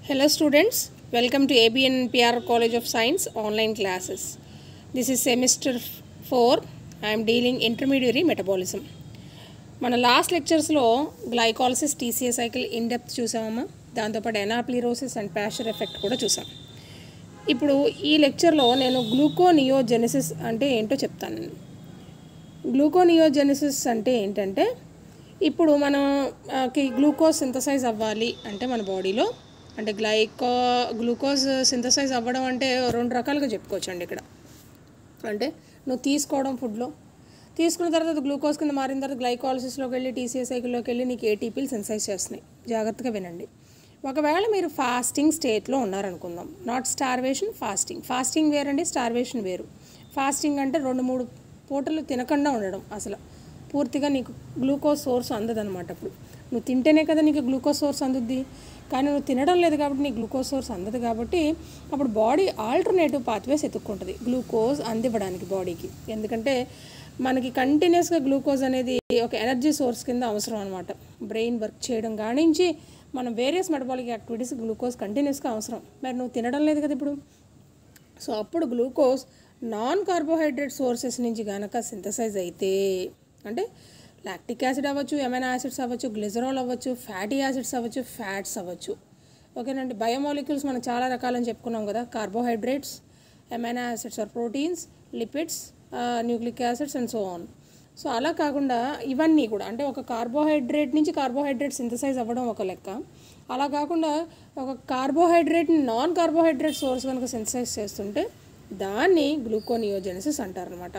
Hello students, welcome to ABN PR College of Science online classes. This is semester 4. I am dealing intermediary metabolism. మన last లెక్చర్స్లో glycolysis TCA cycle in depth చూసామమ్మా దాంతోపాటు anaplerosis and ప్యాషర్ effect కూడా చూసాం ఇప్పుడు ఈ లెక్చర్లో నేను గ్లూకోనియోజెనిసిస్ అంటే ఏంటో చెప్తాను నేను గ్లూకోనియోజెనిసిస్ అంటే ఏంటంటే ఇప్పుడు మనం ఆ, కి గ్లూకోజ్ సింథసైజ్ అవ్వాలి అంటే మన బాడీలో అంటే గ్లైకో గ్లూకోజ్ సింథసైజ్ అవ్వడం అంటే రెండు రకాలుగా చెప్పుకోవచ్చు అండి ఇక్కడ అంటే నువ్వు తీసుకోవడం ఫుడ్లో తీసుకున్న తర్వాత గ్లూకోజ్ కింద మారిన తర్వాత గ్లైకాలసిస్లోకి వెళ్ళి టీసీఏ సైకిల్లోకి వెళ్ళి నీకు ఏటీపీలు సెన్సైజ్ చేస్తున్నాయి జాగ్రత్తగా వినండి ఒకవేళ మీరు ఫాస్టింగ్ స్టేట్లో ఉన్నారనుకుందాం నాట్ స్టార్వేషన్ ఫాస్టింగ్ ఫాస్టింగ్ వేరండి స్టార్వేషన్ వేరు ఫాస్టింగ్ అంటే రెండు మూడు పూటలు తినకుండా ఉండడం అసలు పూర్తిగా నీకు గ్లూకోజ్ సోర్స్ అందదన్నమాట అప్పుడు నువ్వు తింటేనే కదా నీకు గ్లూకోజ్ సోర్స్ అందుద్ది కానీ నువ్వు తినడం లేదు కాబట్టి నీకు గ్లూకోజ్ సోర్స్ అందదు కాబట్టి అప్పుడు బాడీ ఆల్టర్నేటివ్ పాత్వేస్ ఎత్తుక్కుంటుంది గ్లూకోజ్ అందివ్వడానికి బాడీకి ఎందుకంటే మనకి కంటిన్యూస్గా గ్లూకోజ్ అనేది ఒక ఎనర్జీ సోర్స్ కింద అవసరం అనమాట బ్రెయిన్ వర్క్ చేయడం కానించి మనం వేరియస్ మెటబాలిక్ యాక్టివిటీస్ గ్లూకోజ్ కంటిన్యూస్గా అవసరం మరి నువ్వు తినడం లేదు కదా ఇప్పుడు సో అప్పుడు గ్లూకోజ్ నాన్ కార్బోహైడ్రేట్ సోర్సెస్ నుంచి కనుక సింథసైజ్ అయితే అంటే లాక్టిక్ యాసిడ్ అవ్వచ్చు ఎమైనా యాసిడ్స్ అవ్వచ్చు గ్లిజరాల్ అవ్వచ్చు ఫ్యాటీ యాసిడ్స్ అవ్వచ్చు ఫ్యాట్స్ అవ్వచ్చు ఓకేనండి బయోమాలిక్యూల్స్ మనం చాలా రకాలని చెప్పుకున్నాం కదా carbohydrates amino acids or proteins lipids nucleic acids and so on so అలా కాకుండా ఇవన్నీ కూడా అంటే ఒక కార్బోహైడ్రేట్ నుంచి కార్బోహైడ్రేట్ సింథసైజ్ అవ్వడం ఒక లెక్క అలా కాకుండా ఒక కార్బోహైడ్రేట్ని నాన్ కార్బోహైడ్రేట్ సోర్స్ కనుక సింథసైజ్ చేస్తుంటే దాన్ని గ్లూకోనియోజెనిసిస్ అంటారనమాట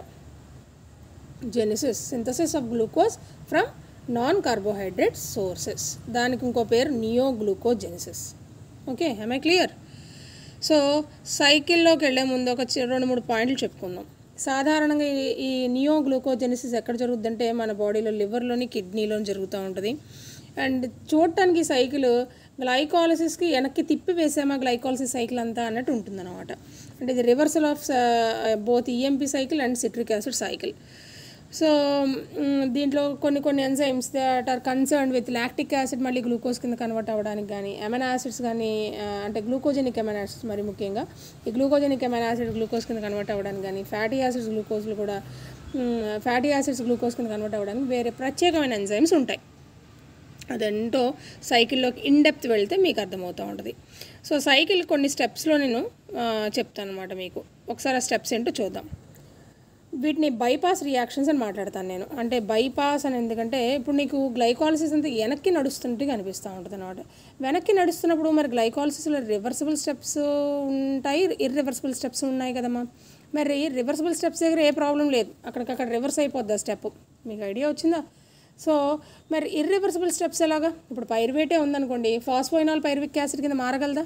genesis synthesis of glucose from non carbohydrate sources దానికి ఇంకో పేరు neo glucogenesis okay I clear so సైకిల్లోకి వెళ్ళే ముందు ఒక చి- రెండు మూడు పాయింట్లు చెప్పుకుందాం సాధారణంగా ఈ- ఈ నియో గ్లూకోజెనిసిస్ ఎక్కడ జరుగుతుందంటే మన బాడీలో లివర్లోని కిడ్నీలోని జరుగుతూ ఉంటుంది అండ్ చూడటానికి ఈ సైకిల్ గ్లైకాలసిస్కి వెనక్కి తిప్పి వేసామా గ్లైకాలసిస్ సైకిల్ అంతా అన్నట్టు ఉంటుందన్నమాట అంటే ఇది reversal of both EMP cycle and citric acid cycle so hmm, దీంట్లో కొన్ని కొన్ని enzymes that are concern with lactic acid మళ్ళీ గ్లూకోజ్ కింద కన్వర్ట్ అవ్వడానికి కానీ ఎమైనా యాసిడ్స్ కానీ ఆ, అంటే గ్లూకోజెనిక్ ఎమైనా యాసిడ్స్ మరి ముఖ్యంగా ఈ గ్లూకోజెనిక్ ఎమైనా యాసిడ్ గ్లూకోజ్ కింద కన్వర్ట్ అవ్వడానికి కానీ ఫ్యాటీ యాసిడ్స్ గ్లూకోజ్లు కూడా ఫ్యాటీ యాసిడ్స్ గ్లూకోజ్ కింద కన్వర్ట్ అవ్వడానికి వేరే ప్రత్యేకమైన ఎంజైమ్స్ ఉంటాయి అదేంటో సైకిల్లోకి ఇన్ డెప్త్ వెళ్తే మీకు అర్థమవుతూ ఉంటుంది సో సైకిల్ కొన్ని స్టెప్స్లో నేను ఆ, చెప్తాను అనమాట మీకు ఒకసారి ఆ స్టెప్స్ ఏంటో చూద్దాం వీటిని బైపాస్ రియాక్షన్స్ అని మాట్లాడతాను నేను అంటే బైపాస్ అని ఎందుకంటే ఇప్పుడు నీకు గ్లైకాలసిస్ అంతా వెనక్కి నడుస్తుంటే కనిపిస్తూ ఉంటుంది అనమాట వెనక్కి నడుస్తున్నప్పుడు మరి గ్లైకాలసిస్లో రివర్సిబుల్ స్టెప్స్ ఉంటాయి ఇర్రివర్సిబుల్ స్టెప్స్ ఉన్నాయి కదమ్మా మరి రివర్సిబుల్ స్టెప్స్ దగ్గర ఏ ప్రాబ్లం లేదు అక్కడికక్కడ రివర్స్ అయిపోద్ది ఆ స్టెప్ మీకు ఐడియా వచ్చిందా సో మరి ఇర్రివర్సిబుల్ స్టెప్స్ ఎలాగా ఇప్పుడు పైరువేటే ఉందనుకోండి ఫాస్ఫోయినాల్ పైరువిక్ యాసిడ్ కింద మారగలదా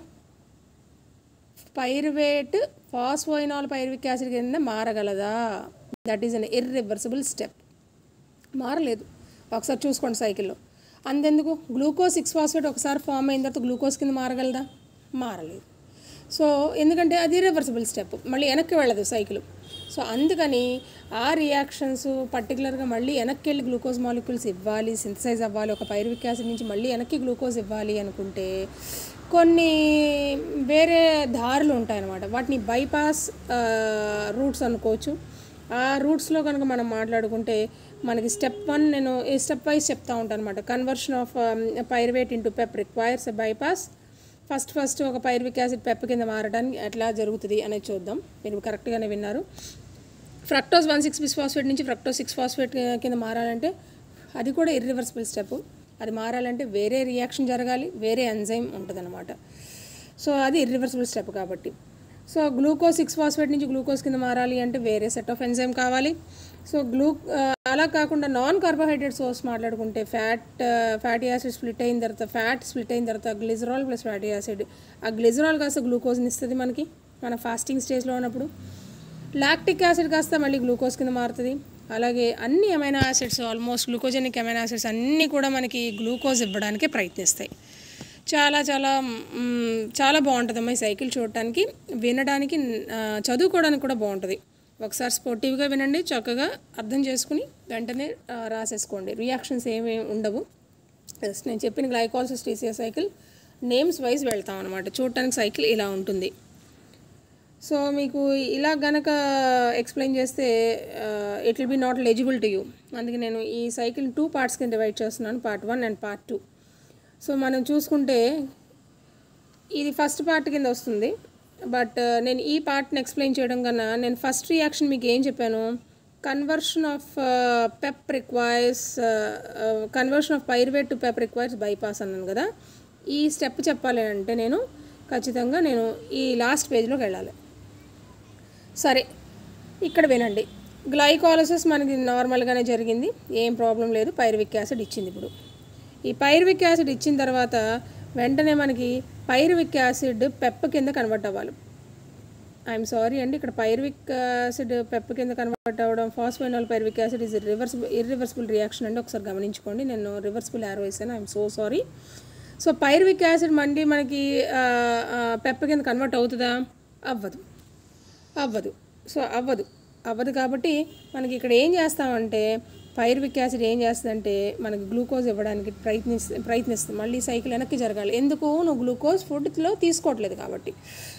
పైరువేట్ ఫాస్ఫోయినాల్ పైరువిక్ యాసిడ్ కింద మారగలదా that is an irreversible step మారలేదు ఒకసారి చూసుకోండి సైకిల్లో అంతెందుకు గ్లూకోజ్ సిక్స్ ఫాస్ఫేట్ ఒకసారి ఫామ్ అయిన తర్వాత గ్లూకోజ్ కింద మారగలదా మారలేదు సో ఎందుకంటే అది ఇర్రివర్సిబుల్ స్టెప్ మళ్ళీ వెనక్కి వెళ్ళదు సైకిల్ సో అందుకని ఆ రియాక్షన్స్ పర్టికులర్గా మళ్ళీ వెనక్కి వెళ్ళి గ్లూకోజ్ మాలిక్యూల్స్ ఇవ్వాలి సింథసైజ్ అవ్వాలి ఒక పైరువిక్ యాసిడ్ నుంచి మళ్ళీ వెనక్కి గ్లూకోజ్ ఇవ్వాలి అనుకుంటే కొన్ని వేరే దారులు ఉంటాయన్నమాట వాటిని బైపాస్ రూట్స్ అనుకోవచ్చు ఆ రూట్స్లో కనుక మనం మాట్లాడుకుంటే మనకి స్టెప్ వన్ నేను ఈ స్టెప్ వైజ్ చెప్తా ఉంటాను అనమాట conversion of pyruvate into PEP requires a bypass first first ఒక పైరువిక్ యాసిడ్ పెప్ కింద మారడానికి ఎట్లా జరుగుతుంది అనేది చూద్దాం మీరు కరెక్ట్గానే విన్నారు ఫ్రక్టోస్ వన్ సిక్స్ బిస్ఫాస్ఫేట్ నుంచి ఫ్రక్టోస్ సిక్స్ ఫాస్ఫేట్ కింద మారాలంటే అది కూడా ఇర్రివర్సిబుల్ స్టెప్ అది మారాలంటే వేరే రియాక్షన్ జరగాలి వేరే ఎంజైమ్ ఉంటుందన్నమాట సో అది ఇర్రివర్సిబుల్ స్టెప్ కాబట్టి సో గ్లూకోజ్ సిక్స్ ఫాస్ఫేట్ నుంచి గ్లూకోజ్ కింద మారాలి అంటే వేరే సెట్ ఆఫ్ ఎంజైమ్ కావాలి సో గ్లూ ఆ, అలా కాకుండా నాన్ కార్బోహైడ్రేట్ సోర్స్ మాట్లాడుకుంటే ఫ్యాట్ ఫ్యాటీ యాసిడ్ స్ప్లిట్ అయిన తర్వాత ఫ్యాట్ స్ప్లిట్ అయిన తర్వాత గ్లిజరాల్ ప్లస్ ఫ్యాటీ యాసిడ్ ఆ గ్లిజరాల్ కాస్త గ్లూకోజ్ని ఇస్తుంది మనకి మన ఫాస్టింగ్ స్టేజ్లో ఉన్నప్పుడు లాక్టిక్ యాసిడ్ కాస్త మళ్ళీ గ్లూకోజ్ కింద మారుతుంది అలాగే అన్ని amino acids almost glucogenic amino acids అన్నీ కూడా మనకి గ్లూకోజ్ ఇవ్వడానికి ప్రయత్నిస్తాయి చాలా చాలా మ్, చాలా బాగుంటుందమ్మా ఈ సైకిల్ చూడటానికి వినడానికి ఆ, చదువుకోవడానికి కూడా బాగుంటుంది ఒకసారి స్పోర్టివ్గా వినండి చక్కగా అర్థం చేసుకుని వెంటనే ఆ, రాసేసుకోండి రియాక్షన్స్ ఏమీ ఉండవు Yes, నేను చెప్పిన glycolysis TCA cycle names wise వెళ్తాం అనమాట చూడటానికి సైకిల్ ఇలా ఉంటుంది సో మీకు ఇలా గనక ఎక్స్ప్లెయిన్ చేస్తే it will be not legible to you అందుకే నేను ఈ సైకిల్ టూ పార్ట్స్ కింద డివైడ్ చేస్తున్నాను part one and part two so మనం చూసుకుంటే ఇది ఫస్ట్ పార్ట్ కింద వస్తుంది బట్ నేను ఈ పార్ట్ని ఎక్స్ప్లెయిన్ చేయడం కన్నా నేను ఫస్ట్ రియాక్షన్ మీకు ఏం చెప్పాను conversion of PEP requires conversion of pyruvate to PEP requires bypass అన్నాను కదా ఈ స్టెప్ చెప్పాలి అంటే నేను ఖచ్చితంగా నేను ఈ లాస్ట్ పేజ్లోకి వెళ్ళాలి సరే ఇక్కడ వినండి గ్లైకాలసిస్ మనకి నార్మల్గానే జరిగింది ఏం ప్రాబ్లం లేదు పైరువిక్ యాసిడ్ ఇచ్చింది ఇప్పుడు ఈ పైరువిక్ యాసిడ్ ఇచ్చిన తర్వాత వెంటనే మనకి పైరువిక్ యాసిడ్ పెప్ప కింద కన్వర్ట్ అవ్వాలి ఐఎమ్ సారీ అండి ఇక్కడ పైరువిక్ యాసిడ్ పెప్ప కింద కన్వర్ట్ అవ్వడం phosphoenol pyruvic acid is reversible irreversible reaction అండి ఒకసారి గమనించుకోండి నేను రివర్సిబుల్ యారో వేసాను I'm so sorry so pyruvic acid మళ్ళీ మనకి పెప్ప కింద కన్వర్ట్ అవుతుందా అవ్వదు అవ్వదు సో అవ్వదు అవ్వదు కాబట్టి మనకి ఇక్కడ ఏం చేస్తామంటే పైరువిక్ యాసిడ్ ఏం చేస్తుందంటే మనకి గ్లూకోజ్ ఇవ్వడానికి ప్రయత్నిస్ ప్రయత్నిస్తుంది మళ్ళీ సైకిల్ వెనక్కి జరగాలి ఎందుకు నువ్వు గ్లూకోజ్ ఫుడ్లో తీసుకోవట్లేదు కాబట్టి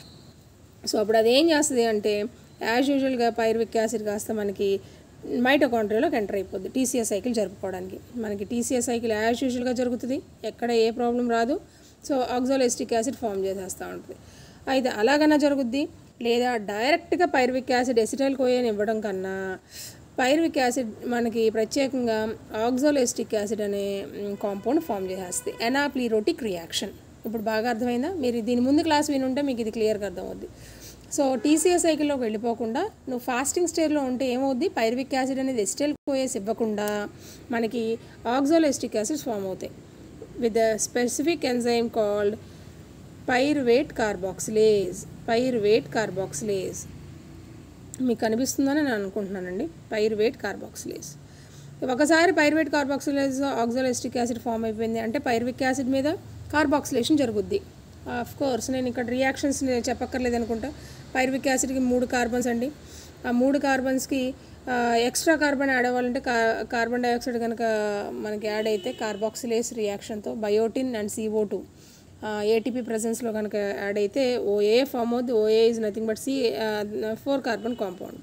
సో అప్పుడు అది ఏం చేస్తుంది అంటే యాజ్ యూజువల్గా పైరువిక్ యాసిడ్ కాస్త మనకి మైటోకాండ్రియాలోకి ఎంటర్ అయిపోద్ది టీసీఎస్ సైకిల్ జరుపుకోవడానికి మనకి టీసీఎస్ సైకిల్ యాజ్ యూజువల్గా జరుగుతుంది ఎక్కడ ఏ ప్రాబ్లం రాదు సో ఆక్సాలిస్టిక్ యాసిడ్ ఫామ్ చేసేస్తూ ఉంటుంది అయితే అలాగన్నా జరుగుద్ది లేదా డైరెక్ట్గా పైరువిక్ యాసిడ్ ఎసిటైల్ కోయని ఇవ్వడం కన్నా పైరువిక్ యాసిడ్ మనకి ప్రత్యేకంగా ఆక్సాలిస్టిక్ యాసిడ్ అనే కాంపౌండ్ ఫామ్ చేసేస్తుంది ఎనాప్లీరోటిక్ రియాక్షన్ ఇప్పుడు బాగా అర్థమైందా మీరు దీని ముందు క్లాస్ వినుంటే మీకు ఇది క్లియర్గా అర్థమవుద్ది సో టీసీఎస్ సైకిల్లోకి వెళ్ళిపోకుండా నువ్వు ఫాస్టింగ్ స్టేజ్లో ఉంటే ఏమవుద్ది పైరువిక్ యాసిడ్ అనేది ఎస్టెల్ కోయేసి ఇవ్వకుండా మనకి ఆక్సాలిస్టిక్ యాసిడ్స్ ఫామ్ అవుతాయి with the specific enzyme called pyruvate carboxylase pyruvate carboxylase మీకు కనిపిస్తుందని నేను అనుకుంటున్నానండి పైరువేట్ కార్బాక్సిలేజ్ ఒకసారి pyruvate carboxylase oxaloacetic acid form అయిపోయింది అంటే పైరువిక్ యాసిడ్ మీద కార్బాక్సిలేషన్ జరుగుద్ది ఆఫ్ కోర్స్ నేను ఇక్కడ రియాక్షన్స్ చెప్పక్కర్లేదు అనుకుంటా పైరువిక్ యాసిడ్కి మూడు కార్బన్స్ అండి ఆ మూడు కార్బన్స్కి ఎక్స్ట్రా కార్బన్ యాడ్ అవ్వాలంటే కా కార్బన్ డైఆక్సైడ్ కనుక మనకి యాడ్ అయితే కార్బాక్సిలేస్ రియాక్షన్తో biotin and C O two ATP ప్రజెన్స్లో కనుక యాడ్ అయితే ఓఏ ఫామ్ అవుద్ది O A is nothing but C four carbon compound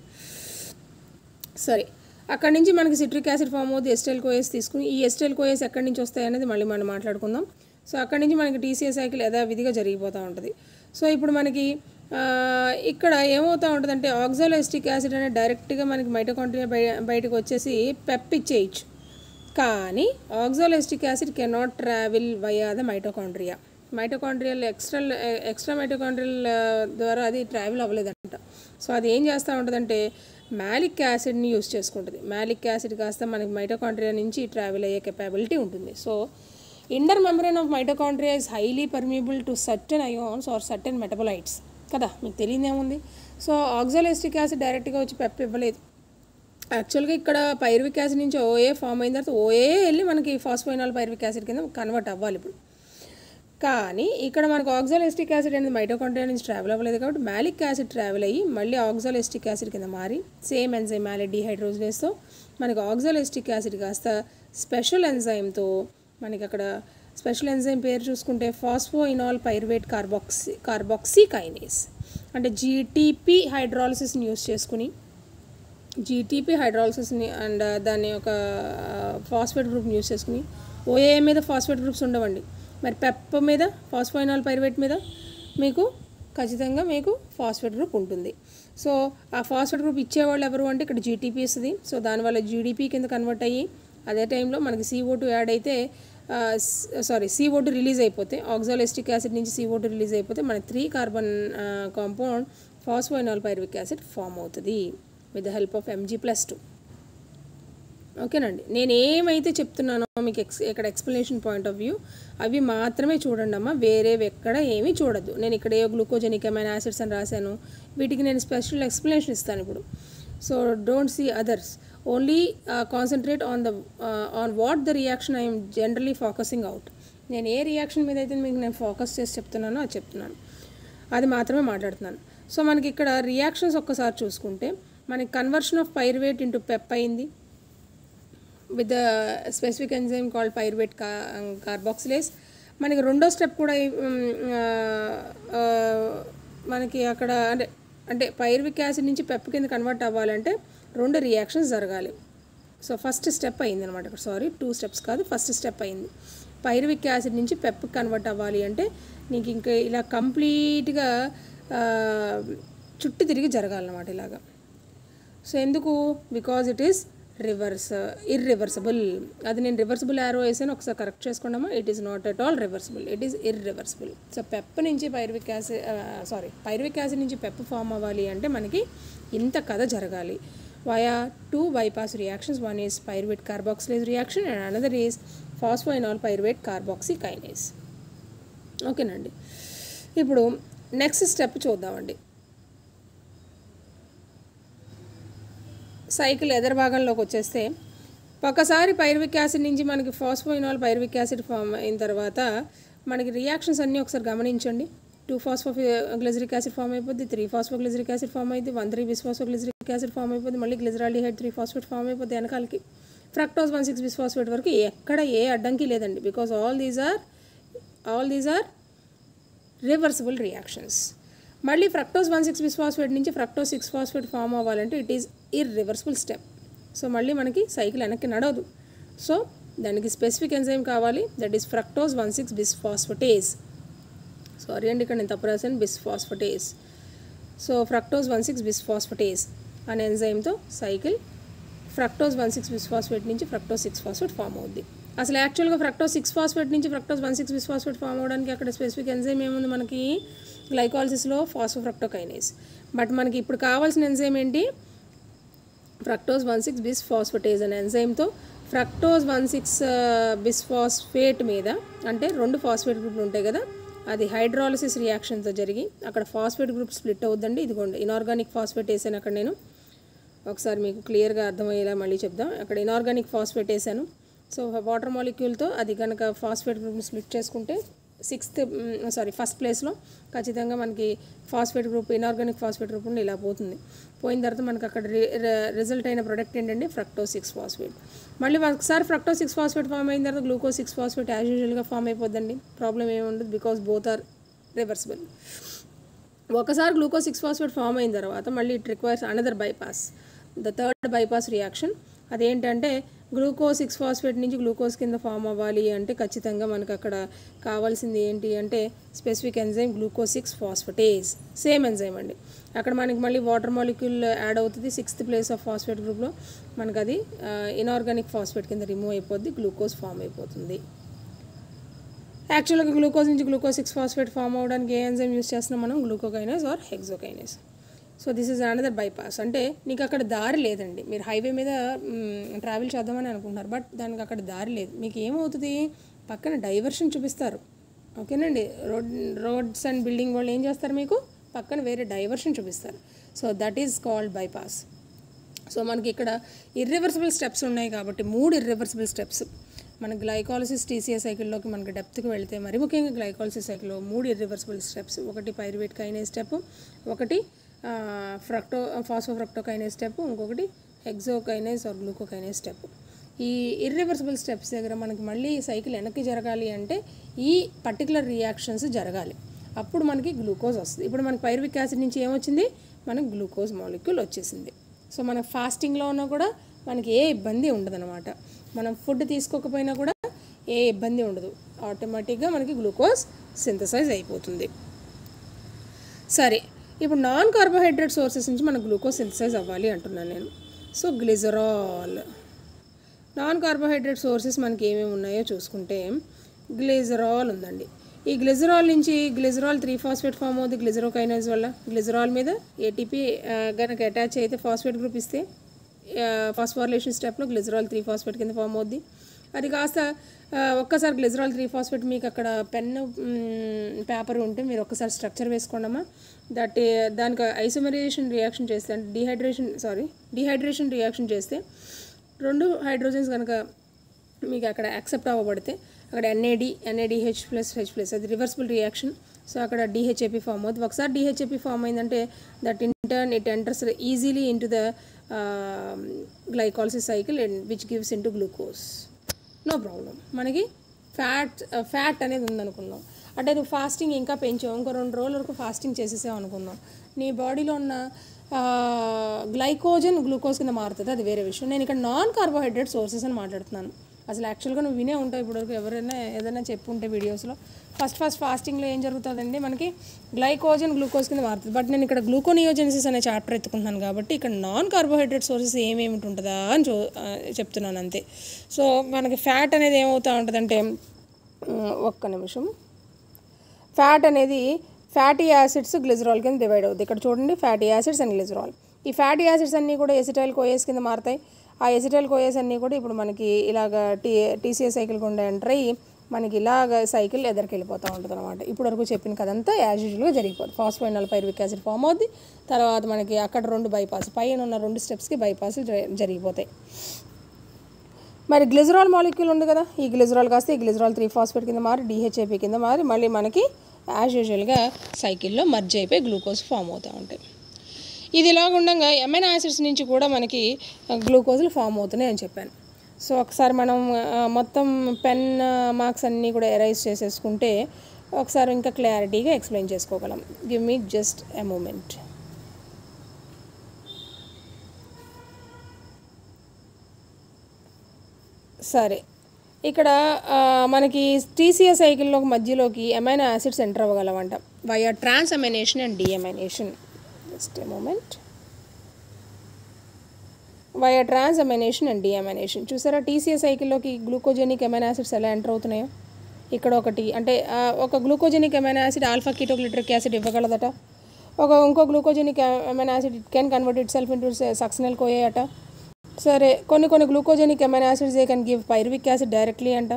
సరే అక్కడి నుంచి మనకి సిట్రిక్ యాసిడ్ ఫామ్ అవుతుంది ఎస్టైల్ కోయస్ తీసుకుని ఈ ఎస్టైల్ కోయస్ ఎక్కడి నుంచి వస్తాయి అనేది మళ్ళీ మనం మాట్లాడుకుందాం సో అక్కడి నుంచి మనకి టీసీఎస్ సైకిల్ యథావిధిగా జరిగిపోతూ ఉంటుంది సో ఇప్పుడు మనకి ఇక్కడ ఏమవుతూ ఉంటుందంటే ఆక్సాలోస్టిక్ యాసిడ్ అనేది డైరెక్ట్గా మనకి మైటోకాంట్రియా బయ బయటకు వచ్చేసి పెప్ ఇచ్చేయచ్చు కానీ oxaloacetic acid cannot travel via the mitochondria mitochondrial extra extra mitochondrial ద్వారా అది ట్రావెల్ అవ్వలేదంట సో అది ఏం చేస్తూ ఉంటుందంటే మ్యాలిక్ యాసిడ్ని యూస్ చేసుకుంటుంది మ్యాలిక్ యాసిడ్ కాస్త మనకి మైటోకాండ్రియా నుంచి ట్రావెల్ అయ్యే కెపాబిలిటీ ఉంటుంది so inner membrane of mitochondria is highly permeable to certain ions or certain metabolites కదా మీకు తెలియదేముంది సో ఆక్సాలిస్టిక్ యాసిడ్ డైరెక్ట్గా వచ్చి పెప్ ఇవ్వలేదు యాక్చువల్గా ఇక్కడ పైరువిక్ యాసిడ్ నుంచి ఓఏ ఫామ్ అయిన తర్వాత ఓఏ వెళ్ళి మనకి ఫాస్ఫోయినాల్ పైరువిక్ యాసిడ్ కింద కన్వర్ట్ అవ్వాలి ఇప్పుడు కానీ ఇక్కడ మనకు ఆక్సాలిస్టిక్ యాసిడ్ అనేది మైటోకాండ్రియా నుంచి ట్రావెల్ అవ్వలేదు కాబట్టి మ్యాలిక్ యాసిడ్ ట్రావెల్ అయ్యి మళ్ళీ ఆక్సాలిస్టిక్ యాసిడ్ కింద మారి సేమ్ ఎంజైమ్ మ్యాలిక్ డిహైడ్రోజినేస్తో మనకి ఆక్సాలిస్టిక్ యాసిడ్ కాస్త స్పెషల్ ఎంజైమ్తో మనకి అక్కడ స్పెషల్ ఎంజైమ్ పేరు చూసుకుంటే phosphoenol pyruvate carboxy carboxy kinase అంటే జీటీపీ హైడ్రాలసిస్ని యూస్ చేసుకుని జీటీపీ హైడ్రాలసిస్ని అండ్ దాని ఒక ఫాస్ఫేట్ గ్రూప్ని యూస్ చేసుకుని ఓఏ మీద ఫాస్ఫేట్ గ్రూప్స్ ఉండవండి మరి పెప్ మీద ఫాస్ఫోయినాల్ పైరువేట్ మీద మీకు ఖచ్చితంగా మీకు ఫాస్ఫేట్ గ్రూప్ ఉంటుంది సో ఆ ఫాస్ఫేట్ గ్రూప్ ఇచ్చేవాళ్ళు ఎవరు అంటే ఇక్కడ జీటీపీ ఇస్తుంది సో దానివల్ల జీడిపి కింద కన్వర్ట్ అయ్యి అదే టైంలో మనకి సిఓ టూ యాడ్ అయితే సారీ సిఓ టూ రిలీజ్ అయిపోతే ఆక్సాలిస్టిక్ యాసిడ్ నుంచి సిఓ టూ రిలీజ్ అయిపోతే మన three carbon compound phosphoenol pyruvic acid form అవుతుంది with the help of Mg plus two ఓకేనండి నేను ఏమైతే చెప్తున్నానో మీకు ఎక్స్ ఇక్కడ ఎక్స్ప్లెనేషన్ పాయింట్ ఆఫ్ వ్యూ అవి మాత్రమే చూడండి అమ్మా వేరేవి ఎక్కడ ఏమీ చూడద్దు నేను ఇక్కడ ఏ గ్లూకోజెనిక్ అమైన్ యాసిడ్స్ అని రాశాను వీటికి నేను స్పెషల్ ఎక్స్ప్లెనేషన్ ఇస్తాను ఇప్పుడు so don't see others only concentrate on the on what the reaction I'm generally focusing out నేను ఏ రియాక్షన్ మీద అయితే మీకు నేను ఫోకస్ చేసి చెప్తున్నానో అది చెప్తున్నాను అది మాత్రమే మాట్లాడుతున్నాను సో మనకి ఇక్కడ రియాక్షన్స్ ఒక్కసారి చూసుకుంటే మనకి conversion of pyruvate into PEP అయింది with the specific enzyme called pyruvate ca- carboxylase మనకి రెండో స్టెప్ కూడా ఉమ్, ఆ, ఆ, మనకి అక్కడ అంటే అంటే పైరువిక్ యాసిడ్ నుంచి పెప్ కింద కన్వర్ట్ అవ్వాలంటే రెండు రియాక్షన్స్ జరగాలి సో ఫస్ట్ స్టెప్ అయింది అనమాట ఇక్కడ సారీ టూ స్టెప్స్ కాదు ఫస్ట్ స్టెప్ అయింది పైరువిక్ యాసిడ్ నుంచి పెప్ కన్వర్ట్ అవ్వాలి అంటే నీకు ఇంకా ఇలా కంప్లీట్గా ఆ, చుట్టూ తిరిగి జరగాలన్నమాట ఇలాగా సో ఎందుకు because it is reverse irreversible అది నేను రివర్సిబుల్ యారో వేసాను ఒకసారి కరెక్ట్ చేసుకున్నామా it is not at all reversible it is irreversible so PEP నుంచి pyruvic acid sorry pyruvic acid నుంచి పెప్ ఫామ్ అవ్వాలి అంటే మనకి ఇంత కథ జరగాలి via two bypass reactions one is pyruvate carboxylase reaction and another is phosphoenol pyruvate carboxy kinase ఓకేనండి ఇప్పుడు నెక్స్ట్ స్టెప్ చూద్దామండి సైకిల్ ఎదర్ భాగంలోకి వచ్చేస్తే ఒకసారి పైరువిక్ యాసిడ్ నుంచి మనకి ఫాస్ఫోయినాల్ పైరువిక్ యాసిడ్ ఫామ్ అయిన తర్వాత మనకి రియాక్షన్స్ అన్నీ ఒకసారి గమనించండి two phospho glyceric acid form అయిపోద్ది three phospho glyceric acid form అయింది one three bisphospho glyceric acid form అయిపోద్ది మళ్ళీ గ్లిజరాల్డిహైడ్ త్రీ ఫాస్ఫేట్ ఫామ్ అయిపోద్ది వెనకాలకి ఫ్రక్టోస్ వన్ సిక్స్ బిస్ఫాస్ఫేట్ వరకు ఎక్కడ ఏ అడ్డంకి లేదండి because all these are all these are reversible reactions మళ్ళీ ఫ్రక్టోస్ వన్ సిక్స్ బిస్ఫాస్ఫేట్ నుంచి ఫ్రక్టోస్ సిక్స్ ఫాస్ఫేట్ ఫామ్ అవ్వాలంటే it is irreversible step so మళ్ళీ మనకి సైకిల్ వెనక్కి నడవదు సో దానికి స్పెసిఫిక్ ఎంజైమ్ కావాలి that is fructose one six bisphosphatase sorry అండి ఇక్కడ నేను తప్పు రాశాను bisphosphatase so fructose one six bisphosphatase అనే ఎంజైమ్తో cycle fructose one six bisphosphate నుంచి ఫ్రక్టోస్ సిక్స్ ఫాస్ఫేట్ ఫామ్ అవుద్ది అసలు యాక్చువల్గా ఫ్రక్టోస్ సిక్స్ ఫాస్ఫేట్ నుంచి fructose one six bisphosphate form అవడానికి అక్కడ స్పెసిఫిక్ ఎంజైమ్ ఏముంది మనకి గ్లైకాలసిస్లో ఫాస్ఫోఫ్రక్టోకైనేస్ బట్ మనకి ఇప్పుడు కావాల్సిన ఎంజైమ్ ఏంటి fructose one six bisphosphatase అనే ఎంజైమ్తో fructose one six bisphosphate మీద అంటే రెండు ఫాస్ఫేట్ గ్రూపులు ఉంటాయి కదా అది హైడ్రాలసిస్ రియాక్షన్తో జరిగి అక్కడ ఫాస్ఫేట్ గ్రూప్ స్ప్లిట్ అవుద్దండి ఇదిగోండి ఇనార్గానిక్ ఫాస్ఫేట్ వేసాను అక్కడ నేను ఒకసారి మీకు క్లియర్గా అర్థమయ్యేలా మళ్ళీ చెప్దాం అక్కడ ఇనార్గానిక్ ఫాస్ఫేట్ వేసాను సో వాటర్ మాలిక్యూల్తో అది కనుక ఫాస్ఫేట్ గ్రూప్ని స్ప్లిట్ చేసుకుంటే సిక్స్త్ సారీ ఫస్ట్ ప్లేస్లో ఖచ్చితంగా మనకి phosphate group inorganic phosphate group నుండి ఇలా పోతుంది పోయిన తర్వాత మనకి అక్కడ రిజల్ట్ అయిన ప్రొడక్ట్ ఏంటంటే ఫ్రక్టో సిక్స్ ఫాస్ఫేట్ మళ్ళీ ఒకసారి ఫ్రక్టో సిక్స్ ఫాస్ఫేట్ ఫామ్ అయిన తర్వాత గ్లూకో సిక్స్ ఫాస్ఫేట్ యాజ్ యూజువల్గా ఫామ్ అయిపోద్దండి ప్రాబ్లం ఏమి ఉండదు బికాస్ బోత్ ఆర్ రివర్సిబుల్ ఒకసారి గ్లూకో సిక్స్ ఫాస్ఫేట్ ఫామ్ అయిన తర్వాత మళ్ళీ it requires another bypass the third bypass reaction అదేంటంటే గ్లూకో సిక్స్ ఫాస్ఫేట్ నుంచి గ్లూకోజ్ కింద ఫామ్ అవ్వాలి అంటే ఖచ్చితంగా మనకు అక్కడ కావాల్సింది ఏంటి అంటే specific enzyme gluco six phosphatase same enzyme అండి అక్కడ మనకి మళ్ళీ వాటర్ మాలిక్యూల్ యాడ్ అవుతుంది సిక్స్త్ ప్లేస్ ఆఫ్ ఫాస్ఫేట్ గ్రూప్లో మనకు అది ఇనార్గానిక్ ఫాస్ఫేట్ కింద రిమూవ్ అయిపోద్ది గ్లూకోజ్ ఫామ్ అయిపోతుంది యాక్చువల్గా గ్లూకోజ్ నుంచి గ్లూకోజ్ సిక్స్ ఫాస్ఫేట్ ఫామ్ అవ్వడానికి ఏ ఎంజైమ్ యూస్ చేస్తున్నాం మనం glucokinase or hexokinase so this is another bypass అంటే నీకు అక్కడ దారి లేదండి మీరు హైవే మీద ట్రావెల్ చేద్దామని అనుకుంటున్నారు బట్ దానికి అక్కడ దారి లేదు మీకు ఏమవుతుంది పక్కన డైవర్షన్ చూపిస్తారు ఓకేనండి రోడ్ రోడ్స్ అండ్ బిల్డింగ్ వాళ్ళు ఏం చేస్తారు మీకు పక్కన వేరే డైవర్షన్ చూపిస్తారు so that is called bypass so మనకి ఇక్కడ ఇర్రివర్సిబుల్ స్టెప్స్ ఉన్నాయి కాబట్టి మూడు ఇర్రివర్సిబుల్ స్టెప్స్ మన గ్లైకాలసిస్ టీసీఏ సైకిల్లోకి మనకి డెప్త్కి వెళ్తే మరి ముఖ్యంగా గ్లైకాలసిస్ సైకిల్లో మూడు ఇర్రివర్సిబుల్ స్టెప్స్ ఒకటి పైరువేట్ కైనే స్టెప్ ఒకటి ఫ్రక్టో ఫాస్ఫోఫ్రక్టోకైనే స్టెప్ ఇంకొకటి హెక్సోకైనేస్ ఆర్ గ్లూకోకైనేస్ స్టెప్ ఈ ఇర్రివర్సిబుల్ స్టెప్స్ దగ్గర మనకి మళ్ళీ సైకిల్ వెనక్కి జరగాలి అంటే ఈ పర్టికులర్ రియాక్షన్స్ జరగాలి అప్పుడు మనకి గ్లూకోజ్ వస్తుంది ఇప్పుడు మనకి పైరువిక్ యాసిడ్ నుంచి ఏమొచ్చింది మనకి గ్లూకోజ్ మాలిక్యూల్ వచ్చేసింది సో మన ఫాస్టింగ్లో ఉన్నా కూడా మనకి ఏ ఇబ్బంది ఉండదన్నమాట మనం ఫుడ్ తీసుకోకపోయినా కూడా ఏ ఇబ్బంది ఉండదు ఆటోమేటిక్గా మనకి గ్లూకోజ్ సింథసైజ్ అయిపోతుంది సరే ఇప్పుడు నాన్ కార్బోహైడ్రేట్ సోర్సెస్ నుంచి మన గ్లూకోజ్ సింథసైజ్ అవ్వాలి అంటున్నాను నేను so glycerol non carbohydrate sources మనకి ఏమేమి ఉన్నాయో చూసుకుంటే గ్లిజరాల్ ఉందండి ఈ గ్లిజరాల్ నుంచి గ్లిజరాల్ త్రీ ఫాస్ఫేట్ ఫామ్ అవుతుంది గ్లిజరోకైనైజ్ వల్ల గ్లిజరాల్ మీద ఏటీపీ కనుక అటాచ్ అయితే ఫాస్ఫేట్ గ్రూప్ ఇస్తే ఫాస్ఫారిలేషన్ స్టెప్లో గ్లిజరాల్ త్రీ ఫాస్ఫేట్ కింద ఫామ్ అవుద్ది అది కాస్త ఆ, ఒక్కసారి గ్లిజరాల్ త్రీ ఫాస్ఫేట్ మీకు అక్కడ పెన్ పేపర్ ఉంటే మీరు ఒక్కసారి స్ట్రక్చర్ వేసుకోండమ్మా దట్ దానికి ఐసోమరైజేషన్ రియాక్షన్ చేస్తే అంటే డిహైడ్రేషన్ సారీ డిహైడ్రేషన్ రియాక్షన్ చేస్తే రెండు హైడ్రోజన్స్ కనుక మీకు అక్కడ యాక్సెప్ట్ అవ్వబడితే అక్కడ NAD NADH plus H plus అది రివర్సిబుల్ రియాక్షన్ సో అక్కడ డిహెచ్ఏపి ఫామ్ అవుతుంది ఒకసారి డిహెచ్ఏపి ఫామ్ అయిందంటే that in turn it enters easily into the glycolysis cycle and which gives into glucose no problem మనకి fat fat అనేది ఉందనుకుందాం అంటే నువ్వు ఫాస్టింగ్ ఇంకా పెంచావు ఇంకో రెండు రోజుల వరకు ఫాస్టింగ్ చేసేసావు అనుకుందాం నీ బాడీలో ఉన్న గ్లైకోజన్ గ్లూకోజ్ కింద మారుతుంది అది వేరే విషయం నేను ఇక్కడ నాన్ కార్బోహైడ్రేట్ సోర్సెస్ అని మాట్లాడుతున్నాను అసలు యాక్చువల్గా నువ్వు వినే ఉంటావు ఇప్పటివరకు ఎవరైనా ఏదైనా చెప్పు ఉంటే వీడియోస్లో ఫస్ట్ ఫస్ట్ ఫాస్టింగ్లో ఏం జరుగుతుందండి మనకి గ్లైకోజన్ గ్లూకోజ్ కింద మారుతుంది బట్ నేను ఇక్కడ గ్లూకోనియోజెన్సిస్ అనే చాప్టర్ ఎత్తుకుంటున్నాను కాబట్టి ఇక్కడ నాన్ కార్బోహైడ్రేట్ సోర్సెస్ ఏమేమి ఉంటుందా అని చూ ఆ, చెప్తున్నాను అంతే సో మనకి ఫ్యాట్ అనేది ఏమవుతూ ఉంటుందంటే ఉమ్, ఒక్క నిమిషం ఫ్యాట్ అనేది ఫ్యాటీ యాసిడ్స్ గ్లిజరాల్ కింద డివైడ్ అవుతుంది ఇక్కడ చూడండి ఫ్యాటీ యాసిడ్స్ అండ్ గ్లిజరాల్ ఈ ఫ్యాటీ యాసిడ్స్ అన్నీ కూడా ఎసిటైల్ కోయేస్ కింద మారుతాయి ఆ ఎసిటైల్ కోయేస్ అన్నీ కూడా ఇప్పుడు మనకి ఇలాగ టీ టీసీఎస్ సైకిల్ గుండా ఎంటర్ అయ్యి మనకి ఇలాగ సైకిల్ ఎదరికి వెళ్ళిపోతూ ఉంటుంది అనమాట ఇప్పుడు వరకు చెప్పిన కదంతా యాజ్ యూజువల్గా జరిగిపోతుంది ఫాస్ఫైనల్ పైరువిక్ యాసిడ్ ఫామ్ అవుద్ది తర్వాత మనకి అక్కడ రెండు బైపాస్ పైన ఉన్న రెండు స్టెప్స్కి బైపాస్ జరిగిపోతాయి మరి గ్లిజరాల్ మాలిక్యూల్ ఉంది కదా ఈ గ్లిజరాల్ కాస్త ఈ గ్లిజరాల్ త్రీ ఫాస్ఫేట్ కింద మారి డిహెచ్ఏపీ కింద మారి మళ్ళీ మనకి యాజ్ యూజువల్గా సైకిల్లో మర్జ్ అయిపోయి గ్లూకోజ్ ఫామ్ అవుతూ ఉంటాయి ఇది ఇలాగ ఉండగా ఎమైనో యాసిడ్స్ నుంచి కూడా మనకి గ్లూకోజ్లు ఫామ్ అవుతున్నాయి అని చెప్పాను సో ఒకసారి మనం ఆ, మొత్తం పెన్ మార్క్స్ అన్నీ కూడా ఎరైజ్ చేసేసుకుంటే ఒకసారి ఇంకా క్లారిటీగా ఎక్స్ప్లెయిన్ చేసుకోగలం give me just a moment సరే ఇక్కడ ఆ, మనకి టీసీఎస్ సైకిల్లోకి మధ్యలోకి ఎమైనో యాసిడ్స్ ఎంటర్ అవ్వగలమంట via transamination and deamination just a moment via transamination and deamination చూసారా టీసీఎస్ సైకిల్లోకి గ్లూకోజెనిక్ ఎమైనో యాసిడ్స్ ఎలా ఎంటర్ అవుతున్నాయో ఇక్కడ ఒకటి అంటే ఆ, ఒక glucogenic amino acid alpha ketoglutaric acid ఇవ్వగలదట ఒక ఇంకో glucogenic amino acid it can convert itself into succinyl CoA అట సరే కొన్ని కొన్ని glucogenic amino acids a can give pyruvic acid directly అంట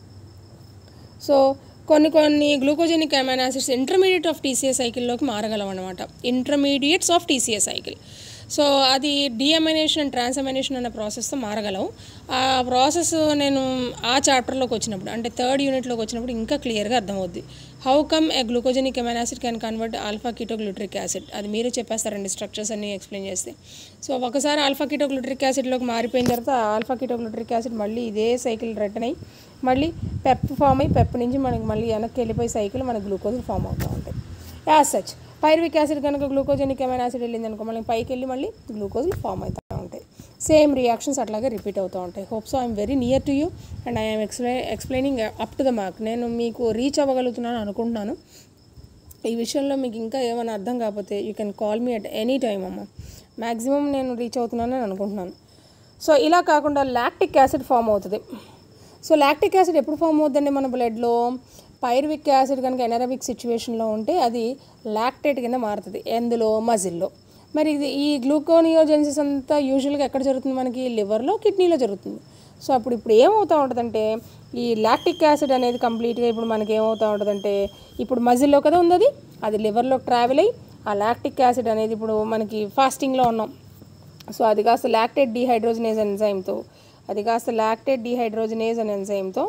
సో కొన్ని కొన్ని glucogenic amino acids intermediate of TCA సైకిల్లోకి మారగలం అనమాట intermediates of TCA cycle so అది డిఎమైనేషన్ అండ్ ట్రాన్సమైనేషన్ అనే ప్రాసెస్తో మారగలం ఆ ప్రాసెస్ నేను ఆ చాప్టర్లోకి వచ్చినప్పుడు అంటే థర్డ్ యూనిట్లోకి వచ్చినప్పుడు ఇంకా క్లియర్గా అర్థమవుద్ది how come a glucogenic amine acid can convert alpha ketoglutaric acid అది మీరే చెప్పేస్తారండి స్ట్రక్చర్స్ అన్ని ఎక్స్ప్లెయిన్ చేస్తే సో ఒకసారి ఆల్ఫా కీటోగ్లూట్రిక్ యాసిడ్లోకి మారిపోయిన తర్వాత ఆల్ఫా కీటోగ్లూట్రిక్ యాసిడ్ మళ్ళీ ఇదే సైకిల్ రిటర్న్ అయ్యి మళ్ళీ పెప్ ఫామ్ అయ్యి పెప్ నుంచి మనకి మళ్ళీ వెనక్కి వెళ్ళిపోయి సైకిల్ మనకి గ్లూకోజ్ ఫామ్ అవుతూ ఉంటాయి యాజ్ సచ్ పైరువిక్ యాసిడ్ కనుక గ్లూకోజెనిక్ ఎమైన్ యాసిడ్ వెళ్ళింది అనుకో మళ్ళీ పైకి వెళ్ళి మళ్ళీ గ్లూకోజ్లు ఫామ్ అవుతూ ఉంటాయి సేమ్ రియాక్షన్స్ అట్లాగే రిపీట్ అవుతూ ఉంటాయి hope so I'm very near to you and I'm explain explaining up to the mark నేను మీకు రీచ్ అవ్వగలుగుతున్నాను అనుకుంటున్నాను ఈ విషయంలో మీకు ఇంకా ఏమైనా అర్థం కాకపోతే you can call me at any time అమ్మ మ్యాక్సిమం నేను రీచ్ అవుతున్నానని అనుకుంటున్నాను సో ఇలా కాకుండా లాక్టిక్ యాసిడ్ ఫామ్ అవుతుంది సో లాక్టిక్ యాసిడ్ ఎప్పుడు ఫామ్ అవుతుందండి మన బ్లడ్లో పైరువిక్ యాసిడ్ కనుక ఎనరబిక్ సిచ్యువేషన్లో ఉంటే అది లాక్టేట్ కింద మారుతుంది ఎందులో మజిల్లో మరి ఇది ఈ గ్లూకోనియోజెన్సిస్ అంతా యూజువల్గా ఎక్కడ జరుగుతుంది మనకి లివర్లో కిడ్నీలో జరుగుతుంది సో అప్పుడు ఇప్పుడు ఏమవుతూ ఉంటుందంటే ఈ లాక్టిక్ యాసిడ్ అనేది కంప్లీట్గా ఇప్పుడు మనకి ఏమవుతూ ఉంటుందంటే ఇప్పుడు మజిల్లో కదా ఉంది అది అది లివర్లోకి ట్రావెల్ అయ్యి ఆ లాక్టిక్ యాసిడ్ అనేది ఇప్పుడు మనకి ఫాస్టింగ్లో ఉన్నాం సో అది కాస్త లాక్టేట్ డీహైడ్రోజనేజ్ ఎంజైమ్తో అది కాస్త లాక్టేట్ డీహైడ్రోజనేజ్ అనే ఎంజైమ్తో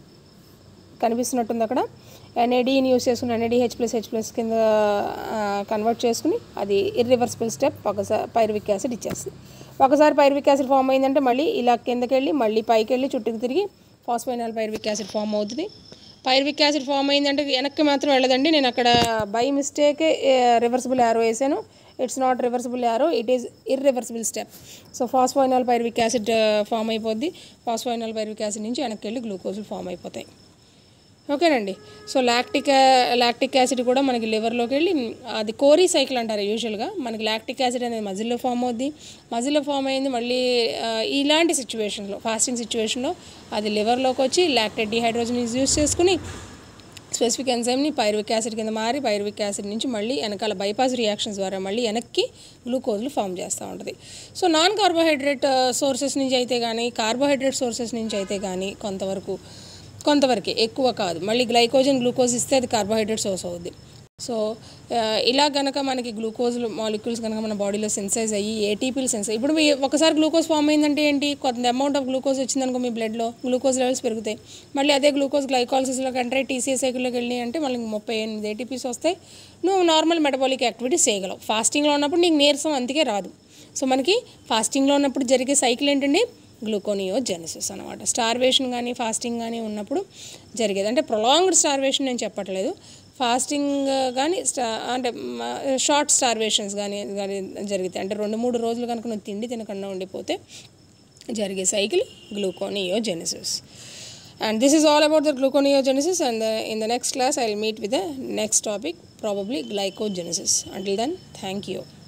కనిపిస్తున్నట్టుంది అక్కడ ఎన్ఏడిని యూస్ చేసుకుని ఎన్ఏడిహెచ్ ప్లస్ హెచ్ ప్లస్ కింద కన్వర్ట్ చేసుకుని అది ఇర్రివర్సిబుల్ స్టెప్ ఒకసారి పైరువిక్ యాసిడ్ ఇచ్చేస్తుంది ఒకసారి పైరువిక్ యాసిడ్ ఫామ్ అయిందంటే మళ్ళీ ఇలా కిందకి వెళ్ళి మళ్ళీ పైకి వెళ్ళి చుట్టుకు తిరిగి ఫాస్ఫైనాల్ పైరువిక్ యాసిడ్ ఫామ్ అవుతుంది పైరువిక్ యాసిడ్ ఫామ్ అయిందంటే వెనక్కి మాత్రం వెళ్ళదండి నేను అక్కడ బై మిస్టేక్ రివర్సిబుల్ యారో వేసాను it's not reversible arrow it is irreversible step so phosphoenol pyruvic acid form అయిపోద్ది ఫాస్ఫైనాల్ పైరువిక్ యాసిడ్ నుంచి వెనక్కి వెళ్ళి గ్లూకోజులు ఫామ్ అయిపోతాయి ఓకేనండి సో లాక్టిక్ లాక్టిక్ యాసిడ్ కూడా మనకి లివర్లోకి వెళ్ళి అది కోరీ సైకిల్ అంటారు యూజువల్గా మనకి లాక్టిక్ యాసిడ్ అనేది మజిల్లో ఫామ్ అవుద్ది మజిల్లో ఫామ్ అయింది మళ్ళీ ఆ, ఇలాంటి సిచ్యువేషన్లో ఫాస్టింగ్ సిచ్యువేషన్లో అది లివర్లోకి వచ్చి లాక్టెడ్ డిహైడ్రోజన్ యూజ్ చేసుకుని స్పెసిఫిక్ ఎంజైమ్ని పైరువిక్ యాసిడ్ కింద మారి పైరువిక్ యాసిడ్ నుంచి మళ్ళీ వెనకాల బైపాస్ రియాక్షన్స్ ద్వారా మళ్ళీ వెనక్కి గ్లూకోజ్లు ఫామ్ చేస్తూ ఉంటుంది సో నాన్ కార్బోహైడ్రేట్ సోర్సెస్ నుంచి అయితే కానీ కార్బోహైడ్రేట్ సోర్సెస్ నుంచి అయితే కానీ కొంతవరకు కొంతవరకే ఎక్కువ కాదు మళ్ళీ గ్లైకోజన్ గ్లూకోజ్ ఇస్తే అది కార్బోహైడ్రేట్ సోర్స్ అవుద్ది సో ఆ, ఇలా గనక మనకి గ్లూకోజ్ మాలిక్యూల్స్ కనుక మన బాడీలో సెన్సైజ్ అయ్యి ఏటీపీలు సెన్సైజ్ ఇప్పుడు మీ ఒకసారి గ్లూకోజ్ ఫామ్ అయిందంటే ఏంటి కొంత అమౌంట్ ఆఫ్ గ్లూకోజ్ వచ్చిందనుకో మీ బ్లడ్లో గ్లూకోజ్ లెవెల్స్ పెరుగుతాయి మళ్ళీ అదే గ్లూకోజ్ గ్లైకాలసిస్లోకి అంటే టీసీఎస్ సైకిల్లోకి వెళ్ళినాయి అంటే మళ్ళీ ముప్పై ఎనిమిది ఏటీపీస్ వస్తాయి నువ్వు నార్మల్ మెటబాలిక్ యాక్టివిటీస్ చేయగలవు ఫాస్టింగ్లో ఉన్నప్పుడు నీకు నీరసం అందుకే రాదు సో మనకి ఫాస్టింగ్లో ఉన్నప్పుడు జరిగే సైకిల్ ఏంటండి గ్లూకోనియోజెనిసిస్ అనమాట స్టార్వేషన్ కానీ ఫాస్టింగ్ కానీ ఉన్నప్పుడు జరిగేది అంటే ప్రొలాంగ్డ్ స్టార్వేషన్ నేను చెప్పట్లేదు ఫాస్టింగ్ కానీ స్టా అంటే షార్ట్ స్టార్వేషన్స్ కానీ కానీ జరుగుతాయి అంటే రెండు మూడు రోజులు కనుక నువ్వు తిండి తినకుండా ఉండిపోతే జరిగే cycle gluconeogenesis and this is all about the gluconeogenesis and the, in the next class i'll meet with the next topic probably glycogenesis until then thank you